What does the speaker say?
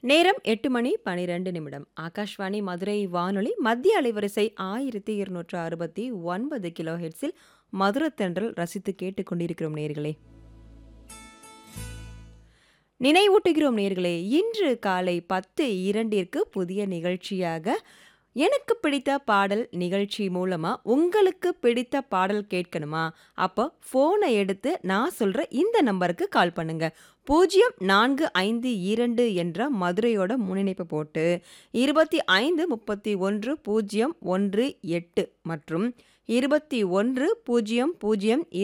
நேரம் எட்டு மணி பனிரெண்டு நிமிடம் ஆகாஷ்வாணி மதுரை வானொலி மத்திய அலைவரிசை ஆயிரத்தி இருநூற்று அறுபத்தி ஒன்பது கிலோ ஹெட்ஸில் மதுரத்தென்றல் ரசித்து கேட்டுக்கொண்டிருக்கிறோம் நேர்களே நினைவூட்டுகிறோம் நேர்களே இன்று காலை பத்து இரண்டிற்கு புதிய நிகழ்ச்சியாக எனக்கு பிடித்த பாடல் நிகழ்ச்சி மூலமா உங்களுக்கு பிடித்த பாடல் கேட்கணுமா அப்போ ஃபோனை எடுத்து நான் சொல்ற இந்த நம்பருக்கு கால் பண்ணுங்க பூஜ்ஜியம் நான்கு ஐந்து இரண்டு என்ற மதுரையோட முன்னிணைப்பு போட்டு இருபத்தி ஐந்து முப்பத்தி ஒன்று பூஜ்ஜியம் ஒன்று எட்டு மற்றும் இருபத்தி ஒன்று பூஜ்ஜியம் பூஜ்ஜியம்